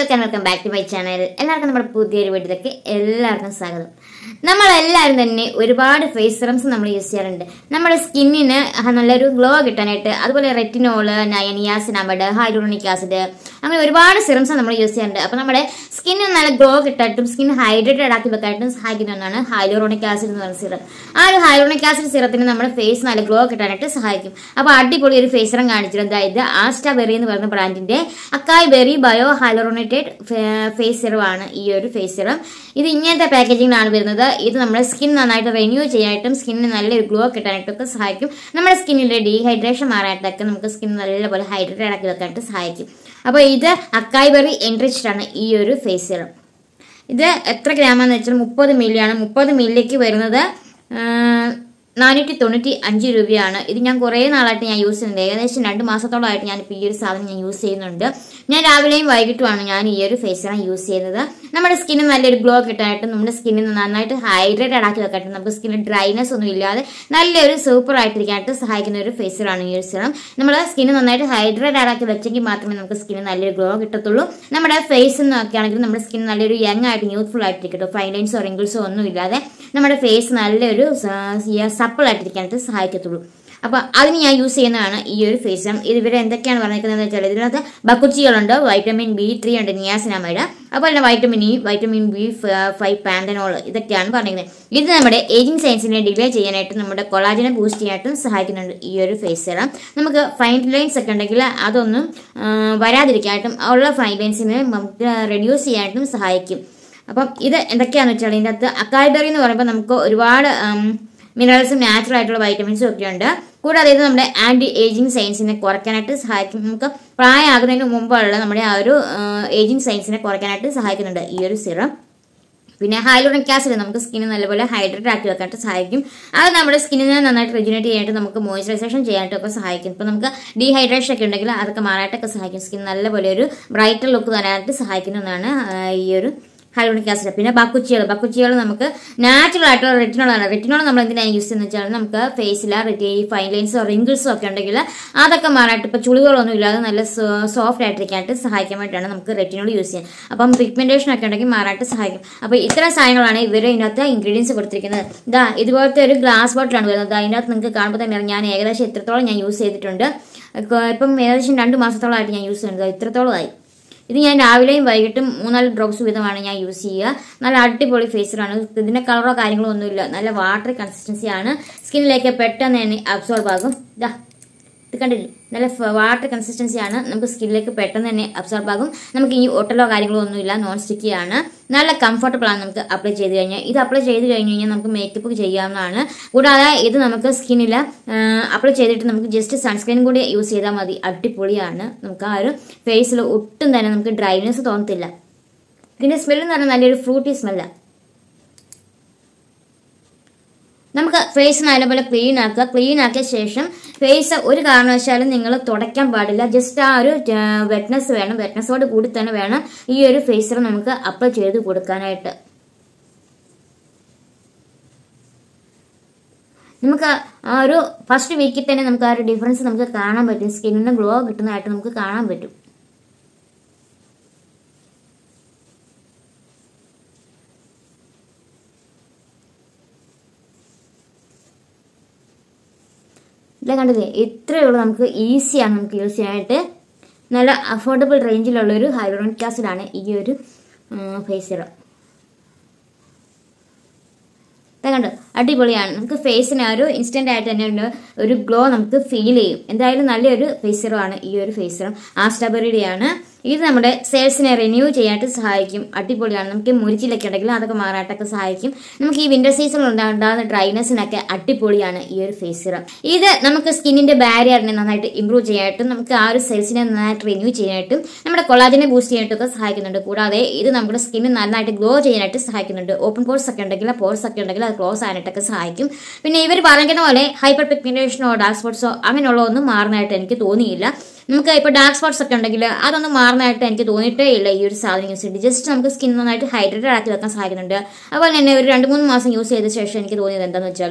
welcome welcome back to my channel എല്ലാവർക്കും നമ്മുടെ പുതിയൊരു വീട്ടിലേക്ക് എല്ലാവർക്കും സ്വാഗതം നമ്മൾ എല്ലാവരും തന്നെ ഒരുപാട് ഫേസ് സിറംസ് നമ്മൾ യൂസ് ചെയ്യാറുണ്ട് നമ്മുടെ സ്കിന്നിന് നല്ലൊരു ഗ്ലോ കിട്ടാനായിട്ട് അതുപോലെ റെറ്റിനോള് നയനിയാസിനാമഡ് ഹൈഡ്രോണിക് ആസിഡ് അങ്ങനെ ഒരുപാട് സിറംസ് നമ്മൾ യൂസ് ചെയ്യാറുണ്ട് അപ്പോൾ നമ്മുടെ സ്കിന്നിന് നല്ല ഗ്ലോ കിട്ടായിട്ടും സ്കിൻ ഹൈഡ്രേറ്റഡ് ആക്കി വെക്കാനായിട്ടും സഹായിക്കുന്ന ഒന്നാണ് ഹൈലോറോണിക് ആസിഡ് എന്ന് പറയുന്ന സിറം ആ ഒരു ഹൈലോറോണിക് ആസിഡ് സിറത്തിന് നമ്മുടെ ഫേസ് നല്ല ഗ്ലോ കിട്ടാനായിട്ട് സഹായിക്കും അപ്പോൾ അടിപൊളി ഒരു ഫേസ് സിറം കാണിച്ചിട്ടുണ്ട് അതായത് ആസ്റ്റാ ബെറി എന്ന് പറയുന്ന ബ്രാൻഡിന്റെ acai berry bio hyaluronated face serum ആണ് ഈ ഒരു ഫേസ് സിറം ഇത് ഇങ്ങനത്തെ പാക്കേജിങ്ങിലാണ് വരുന്നത് ഇത് നമ്മുടെ സ്കിൻ നന്നായിട്ട് റിന്യൂ ചെയ്യാനായിട്ടും സ്കിന്നിന് നല്ലൊരു ഗ്ലോ കിട്ടാനായിട്ടൊക്കെ സഹായിക്കും നമ്മുടെ സ്കിന്നിന്റെ ഡീഹൈഡ്രേഷൻ മാറാനായിട്ടൊക്കെ നമുക്ക് സ്കിൻ നല്ലപോലെ ഹൈഡ്രേറ്റഡ് ആക്കി വെക്കാനായിട്ട് സഹായിക്കും അപ്പോൾ ഇത് അക്കായ് ബെറി എൻറിച്ച്ഡ് ആണ് ഈ ഒരു ഫേസ് സിറം ഇത് എത്ര ഗ്രാമാന്ന് വെച്ചാൽ മുപ്പത് മില്ലിയാണ് മുപ്പത് മില്ലിക്ക് വരുന്നത് നാനൂറ്റി തൊണ്ണൂറ്റി അഞ്ച് രൂപയാണ് ഇത് ഞാൻ കുറേ നാളായിട്ട് ഞാൻ യൂസ് ചെയ്യുന്നത് ഏകദേശം രണ്ട് മാസത്തോളമായിട്ട് ഞാൻ ഇപ്പോൾ ഈ ഒരു സാധനം ഞാൻ യൂസ് ചെയ്യുന്നുണ്ട് ഞാൻ രാവിലെയും വൈകിട്ടുമാണ് ഞാൻ ഈ ഒരു ഫേസ് സിറം യൂസ് ചെയ്യുന്നത് നമ്മുടെ സ്കിന്നിന് നല്ലൊരു ഗ്ലോ കിട്ടാനായിട്ട് നമ്മുടെ സ്കിന്നിന് നന്നായിട്ട് ഹൈഡ്രേറ്റഡ് ആക്കി വെക്കാനായിട്ട് നമുക്ക് സ്കിന്നിൽ ഡ്രൈനെസ് ഒന്നും ഇല്ലാതെ നല്ലൊരു സൂപ്പർ ആയിട്ടിരിക്കാനായിട്ട് സഹായിക്കുന്ന ഒരു ഫേസ് സിറാണ് ഈ ഒരു സിറം നമ്മുടെ സ്കിന്ന് നന്നായിട്ട് ഹൈഡ്രേറ്റഡ് ആക്കി വെച്ചെങ്കിൽ മാത്രമേ നമുക്ക് സ്കിന്നിന് നല്ലൊരു ഗ്ലോ കിട്ടത്തുള്ളൂ നമ്മുടെ ഫേസ് എന്നൊക്കെ ആണെങ്കിൽ നമ്മുടെ സ്കിൻ നല്ലൊരു യങ് ആയിട്ട് യൂത്ത്ഫുൾ ആയിട്ടിരിക്കട്ടോ ഫൈൻ ലൈൻസോ റിങ്കിൾസോ ഒന്നും ഇല്ലാതെ നമ്മുടെ ഫേസ് നല്ലൊരു സപ്പിൾ ആയിട്ടിരിക്കാനായിട്ട് സഹായിക്കത്തുള്ളൂ അപ്പോൾ അതിന് ഞാൻ യൂസ് ചെയ്യുന്നതാണ് ഈ ഒരു ഫേസ് സിറം ഇത് ഇവർ എന്തൊക്കെയാണ് പറഞ്ഞിരിക്കുന്നത് വെച്ചാൽ ഇതിനകത്ത് ബക്കുച്ചികളുണ്ട് വൈറ്റമിൻ ബി ത്രീ ഉണ്ട് നിയാസിനാമൈഡ് അതുപോലെ തന്നെ vitamin E vitamin B five panthenol ഇതൊക്കെയാണ് പറഞ്ഞിരിക്കുന്നത് ഇത് നമ്മുടെ ഏജിങ് സയൻസിനെ ഡിലേ ചെയ്യാനായിട്ട് നമ്മുടെ കൊളാജിനെ ബൂസ്റ്റ് ചെയ്യാനായിട്ടും സഹായിക്കുന്നുണ്ട് ഈ ഒരു ഫേസ് സിറം നമുക്ക് ഫൈൻ ലൈൻസ് ഒക്കെ ഉണ്ടെങ്കിൽ അതൊന്നും വരാതിരിക്കാനായിട്ടും ഉള്ള ഫൈൻ ലൈൻസിനെ നമുക്ക് റെഡ്യൂസ് ചെയ്യാനായിട്ടും സഹായിക്കും അപ്പം ഇത് എന്തൊക്കെയാണെന്ന് വെച്ചാൽ ഇതിൻ്റെ അകത്ത് അക്കായ്ബറി എന്ന് പറയുമ്പോൾ നമുക്ക് ഒരുപാട് മിനറൽസും നാച്ചുറൽ ആയിട്ടുള്ള വൈറ്റമിൻസും ഒക്കെ ഉണ്ട് കൂടാതെ ഇത് നമ്മുടെ ആന്റി ഏജിങ് സയൻസിനെ കുറയ്ക്കാനായിട്ട് സഹായിക്കും നമുക്ക് പ്രായമാകുന്നതിന് മുമ്പുള്ള നമ്മുടെ ആ ഒരു ഏജിങ് സയൻസിനെ കുറയ്ക്കാനായിട്ട് സഹായിക്കുന്നുണ്ട് ഈ ഒരു സിറം പിന്നെ ഹൈലോറിക് ആസിഡ് നമുക്ക് സ്കിന്ന് നല്ലപോലെ ഹൈഡ്രേറ്റ് ആക്കി വെക്കാനായിട്ട് സഹായിക്കും അത് നമ്മുടെ സ്കിന്നിനെ നന്നായിട്ട് റെജുനേറ്റ് ചെയ്യാനായിട്ട് നമുക്ക് മോയ്സ്ചറൈസേഷൻ ചെയ്യാനായിട്ടൊക്കെ സഹായിക്കും ഇപ്പം നമുക്ക് ഡീഹൈഡ്രേഷൻ ഒക്കെ ഉണ്ടെങ്കിൽ അതൊക്കെ മാറാനായിട്ടൊക്കെ സഹായിക്കും സ്കിൻ നല്ലപോലെ ഒരു ബ്രൈറ്റർ ലുക്ക് തരാനായിട്ട് സഹായിക്കുന്ന ഒന്നാണ് ഈ ഒരു ഹൈലോണിക് ആസിഡ് പിന്നെ ബക്കുച്ചികൾ ബക്കുച്ചികൾ നമുക്ക് നാച്ചുറൽ ആയിട്ടുള്ള റെറ്റിനോളാണ് റെറ്റിനോൾ നമ്മൾ എന്തിനാണ് യൂസ് ചെയ്യുന്നത് വെച്ചാൽ നമുക്ക് ഫേസിൽ ഈ ഫൈൻ ലൈൻസോ റിങ്കിൾസോ ഒക്കെ ഉണ്ടെങ്കിൽ അതൊക്കെ മാറാനായിട്ട് ഇപ്പോൾ ചുളികളൊന്നും ഇല്ലാതെ നല്ല സോഫ്റ്റ് ആയിട്ടിരിക്കാനായിട്ട് സഹായിക്കാൻ വേണ്ടിയിട്ടാണ് നമുക്ക് റെറ്റിനോൾ യൂസ് ചെയ്യുന്നത് അപ്പം പിഗ്മെന്റേഷൻ ഒക്കെ ഉണ്ടെങ്കിൽ മാറാനായിട്ട് സഹായിക്കും അപ്പോൾ ഇത്തരം സാധനങ്ങളാണ് ഇവർ ഇതിനകത്ത് ഇൻഗ്രീഡിയൻസ് കൊടുത്തിരിക്കുന്നത് ഇതാ ഇതുപോലത്തെ ഒരു ഗ്ലാസ് ബോട്ടിലാണ് വരുന്നത് അതിനകത്ത് നിങ്ങൾക്ക് കാണുമ്പോൾ തന്നെ ഞാൻ ഏകദേശം ഇത്രത്തോളം ഞാൻ യൂസ് ചെയ്തിട്ടുണ്ട് ഇപ്പം ഏകദേശം രണ്ട് മാസത്തോളമായിട്ട് ഞാൻ യൂസ് ചെയ്യുന്നത് ഇത്രത്തോളമായി ഇത് ഞാൻ രാവിലെയും വൈകിട്ടും മൂന്നാല് ഡ്രോപ്സ് വീതമാണ് ഞാൻ യൂസ് ചെയ്യുക നല്ല അടിപൊളി ഫേസറാണ് ഇതിന്റെ കളറോ കാര്യങ്ങളോ ഒന്നുമില്ല നല്ല വാട്ടർ കൺസിസ്റ്റൻസിയാണ് സ്കിന്നിലേക്ക് പെട്ടെന്ന് തന്നെ അബ്സോർബ് ആകും ഇതാ ഇത് കണ്ടില്ലേ നല്ല വാട്ടർ കൺസിസ്റ്റൻസി ആണ് നമുക്ക് സ്കിന്നിലേക്ക് പെട്ടെന്ന് തന്നെ അബ്സോർബ് ആകും നമുക്ക് ഈ ഒട്ടലോ കാര്യങ്ങളോ ഒന്നുമില്ല നോൺ സ്റ്റിക്കി ആണ് നല്ല കംഫർട്ടബിൾ ആണ് നമുക്ക് അപ്ലൈ ചെയ്ത് കഴിഞ്ഞാൽ ഇത് അപ്ലൈ ചെയ്ത് കഴിഞ്ഞ് കഴിഞ്ഞാൽ നമുക്ക് മേക്കപ്പ് ചെയ്യാവുന്നതാണ് കൂടാതെ ഇത് നമുക്ക് സ്കിന്നിൽ അപ്ലൈ ചെയ്തിട്ട് നമുക്ക് ജസ്റ്റ് സൺസ്ക്രീൻ കൂടി യൂസ് ചെയ്താൽ മതി അടിപൊളിയാണ് നമുക്ക് ആ ഒരു ഫേസിൽ ഒട്ടും തന്നെ നമുക്ക് ഡ്രൈനെസ് തോന്നത്തില്ല ഇതിന്റെ സ്മെല്ല് എന്ന് പറഞ്ഞാൽ നല്ലൊരു ഫ്രൂട്ടി സ്മെല്ലാണ് നമുക്ക് ഫേസ് നല്ലപോലെ ക്ലീൻ ആക്കുക ക്ലീൻ ആക്കിയ ശേഷം ഫേസ് ഒരു കാരണവശാലും നിങ്ങൾ തുടയ്ക്കാൻ പാടില്ല ജസ്റ്റ് ആ ഒരു വെറ്റ്നസ് വേണം വെറ്റ്നസോട് കൂടി തന്നെ വേണം ഈ ഒരു ഫേസർ നമുക്ക് അപ്ലൈ ചെയ്ത് കൊടുക്കാനായിട്ട് നമുക്ക് ആ ഒരു ഫസ്റ്റ് വീക്കിൽ തന്നെ നമുക്ക് ആ ഒരു ഡിഫറൻസ് നമുക്ക് കാണാൻ പറ്റും സ്കിന്നിന് ഗ്ലോ കിട്ടുന്നതായിട്ട് നമുക്ക് കാണാൻ പറ്റും ഇല്ല കണ്ടില്ലേ ഇത്രയേ ഉള്ളൂ നമുക്ക് ഈസിയാണ് നമുക്ക് യൂസ് ചെയ്യാനായിട്ട് നല്ല അഫോർഡബിൾ റേഞ്ചിലുള്ള ഒരു ഹൈഡ്രോണിക് ആസിഡാണ് ഈ ഒരു ഫേസ് സിറം കണ്ടോ അടിപൊളിയാണ് നമുക്ക് ഫേസിന് ഒരു ഇൻസ്റ്റന്റ് ആയിട്ട് തന്നെ ഒരു ഗ്ലോ നമുക്ക് ഫീൽ ചെയ്യും എന്തായാലും നല്ലൊരു ഫേസ് സിറമാണ് ഈ ഒരു ഫേസ് സിറം ആസ്റ്റാബറിയുടെയാണ് ഇത് നമ്മുടെ സെയിൽസിനെ റിന്യൂ ചെയ്യാനായിട്ട് സഹായിക്കും അടിപൊളിയാണ് നമുക്ക് മുരിച്ചിലൊക്കെ ഉണ്ടെങ്കിൽ അതൊക്കെ മാറാട്ടൊക്കെ സഹായിക്കും നമുക്ക് ഈ വിന്റർ സീസണിൽ ഉണ്ടാകുന്ന ഡ്രൈനെസ്സിനൊക്കെ അടിപൊളിയാണ് ഈ ഒരു ഫേസ് സിറം ഇത് നമുക്ക് സ്കിന്നിന്റെ ബാരിയറിനെ നന്നായിട്ട് ഇമ്പ്രൂവ് ചെയ്യാനായിട്ടും നമുക്ക് ആ ഒരു സെൽസിനെ നന്നായിട്ട് റിന്യൂ ചെയ്യാനായിട്ടും നമ്മുടെ കൊളാജിനെ ബൂസ്റ്റ് ചെയ്യാനായിട്ടൊക്കെ സഹായിക്കുന്നുണ്ട് കൂടാതെ ഇത് നമ്മുടെ സ്കിന്ന് നന്നായിട്ട് ഗ്ലോ ചെയ്യാനായിട്ട് സഹായിക്കുന്നുണ്ട് ഓപ്പൺ പോർസ് ഒക്കെ ഉണ്ടെങ്കിൽ പോർസ് ഒക്കെ ഉണ്ടെങ്കിൽ അത് ക്ലോസ് ആകാനായിട്ടൊക്കെ സഹായിക്കും പിന്നെ ഇവർ പറയുന്ന പോലെ ഹൈപ്പർ പിഗ്മെന്റേഷനോ ഡാർക്ക് സ്പോട്ട്സോ അങ്ങനെയുള്ള ഒന്നും മാറുന്നതായിട്ട് എനിക്ക് തോന്നിയില്ല നമുക്ക് ഇപ്പോൾ ഡാർക്ക് സ്പോട്ട്സ് ഒക്കെ ഉണ്ടെങ്കിൽ അതൊന്നും മാറുന്നതായിട്ട് എനിക്ക് തോന്നിയിട്ടേ ഇല്ല ഈ ഒരു സാധനം യൂസ് ചെയ്തിട്ട് ജസ്റ്റ് നമുക്ക് സ്കിൻ നന്നായിട്ട് ഹൈഡ്രേറ്റഡ് ആക്കി വെക്കാൻ സഹായിക്കുന്നുണ്ട് അതുപോലെ തന്നെ ഒരു രണ്ട് മൂന്ന് മാസം യൂസ് ചെയ്ത ശേഷം എനിക്ക് തോന്നിയത് എന്താണെന്ന് വെച്ചാൽ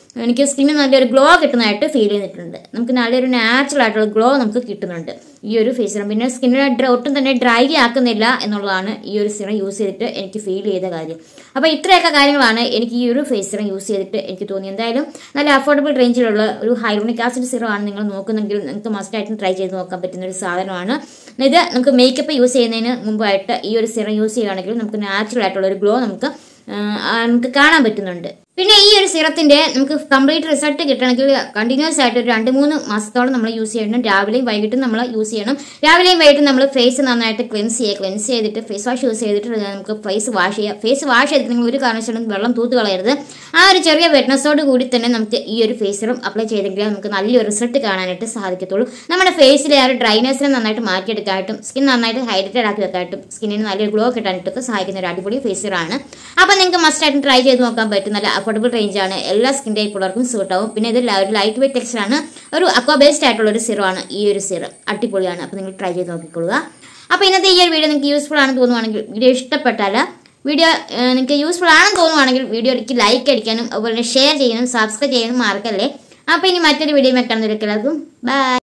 എനിക്ക് സ്കിന്നിന് നല്ലൊരു ഗ്ലോ കിട്ടുന്നതായിട്ട് ഫീൽ ചെയ്തിട്ടുണ്ട് നമുക്ക് നല്ലൊരു നാച്ചുറൽ ആയിട്ടുള്ള ഗ്ലോ നമുക്ക് കിട്ടുന്നുണ്ട് ഈ ഒരു ഫേസ് സിറം പിന്നെ സ്കിന്നിനെ ഒട്ടും തന്നെ ഡ്രൈ ആക്കുന്നില്ല എന്നുള്ളതാണ് ഈ ഒരു സിറം യൂസ് ചെയ്തിട്ട് എനിക്ക് ഫീൽ ചെയ്ത കാര്യം അപ്പോൾ ഇത്രയൊക്കെ കാര്യങ്ങളാണ് എനിക്ക് ഈ ഒരു ഫേസ് സിറം യൂസ് ചെയ്തിട്ട് എനിക്ക് തോന്നി എന്തായാലും നല്ല അഫോർഡബിൾ റേഞ്ചിലുള്ള ഒരു ഹൈറോണിക് ആസിഡ് സിറം ആണ് നിങ്ങൾ നോക്കുന്നെങ്കിൽ നിങ്ങൾക്ക് മസ്റ്റായിട്ടും ട്രൈ ചെയ്ത് നോക്കാൻ പറ്റുന്ന ഒരു സാധനമാണ് ഇത് നമുക്ക് മേക്കപ്പ് യൂസ് ചെയ്യുന്നതിന് മുമ്പായിട്ട് ഈ ഒരു സിറം യൂസ് ചെയ്യുകയാണെങ്കിൽ നമുക്ക് നാച്ചുറൽ ആയിട്ടുള്ള ഒരു ഗ്ലോ നമുക്ക് ആ, നമുക്ക് കാണാൻ പറ്റുന്നുണ്ട് പിന്നെ ഈ ഒരു സിറത്തിന്റെ നമുക്ക് കംപ്ലീറ്റ് റിസൾട്ട് കിട്ടണമെങ്കിൽ കണ്ടിന്യൂസ് ആയിട്ട് ഒരു രണ്ട് മൂന്ന് മാസത്തോളം നമ്മൾ യൂസ് ചെയ്യണം രാവിലെയും വൈകിട്ടും നമ്മൾ യൂസ് ചെയ്യണം രാവിലെയും വൈകിട്ടും നമ്മൾ ഫേസ് നന്നായിട്ട് ക്ലെൻസ് ചെയ്യുക ക്ലെൻസ് ചെയ്തിട്ട് ഫേസ് വാഷ് യൂസ് ചെയ്തിട്ട് നമുക്ക് ഫേസ് വാഷ് ചെയ്യുക ഫേസ് വാഷ് ചെയ്തിട്ട് നിങ്ങൾ ഒരു കാരണവശാലും വെള്ളം തൂത്ത് കളയരുത് ആ ഒരു ചെറിയ വെറ്റ്നസോട് കൂടി തന്നെ നമുക്ക് ഈ ഒരു ഫേസ് സിറം അപ്ലൈ ചെയ്തെങ്കിൽ നമുക്ക് നല്ലൊരു റിസൾട്ട് കാണാനായിട്ട് സാധിക്കത്തുള്ളൂ നമ്മുടെ ഫേസിലെ ആ ഒരു ഡ്രൈനെസ്സിനെ നന്നായിട്ട് മാറ്റിയെടുക്കാനായിട്ടും സ്കിൻ നന്നായിട്ട് ഹൈഡ്രേറ്റഡ് ആക്കി വെക്കാനായിട്ടും സ്കിന്നിന് നല്ലൊരു ഗ്ലോ കിട്ടാനായിട്ടൊക്കെ സഹായിക്കുന്ന ഒരു അടിപൊളി ഫേസ് സിറാണ് അപ്പോൾ നിങ്ങൾക്ക് മസ്റ്റ് ആയിട്ട് ട്രൈ ചെയ്ത് നോക്കാൻ പറ്റും നല്ല അഫോർഡബിൾ റേഞ്ച് ആണ് എല്ലാ സ്കിൻ ടൈപ്പ് ഉള്ളവർക്കും സൂട്ട് ആവും പിന്നെ ഇത് ഒരു ലൈറ്റ് വെയിറ്റ് ടെക്സ്ചർ ആണ് ഒരു അക്വാ ബേസ്ഡ് ആയിട്ടുള്ള ഒരു സിറം ആണ് ഈ ഒരു സിറം അടിപൊളിയാണ് അപ്പോൾ നിങ്ങൾ ട്രൈ ചെയ്ത് നോക്കിക്കൊള്ളുക അപ്പോൾ ഇന്നത്തെ ഈ ഒരു വീഡിയോ നിങ്ങൾക്ക് യൂസ്ഫുൾ ആണെന്ന് തോന്നുവാണെങ്കിൽ വീഡിയോ ഇഷ്ടപ്പെട്ടാൽ വീഡിയോ ഏഹ്, നിങ്ങൾക്ക് യൂസ്ഫുൾ ആണെന്ന് തോന്നുവാണെങ്കിൽ വീഡിയോയ്ക്ക് ലൈക്ക് അടിക്കാനും അതുപോലെ ഷെയർ ചെയ്യാനും സബ്സ്ക്രൈബ് ചെയ്യാനും മറക്കല്ലേ അപ്പോൾ ഇനി മറ്റൊരു വീഡിയോ കാണുന്നവരൊക്കെ എല്ലാവർക്കും ബൈ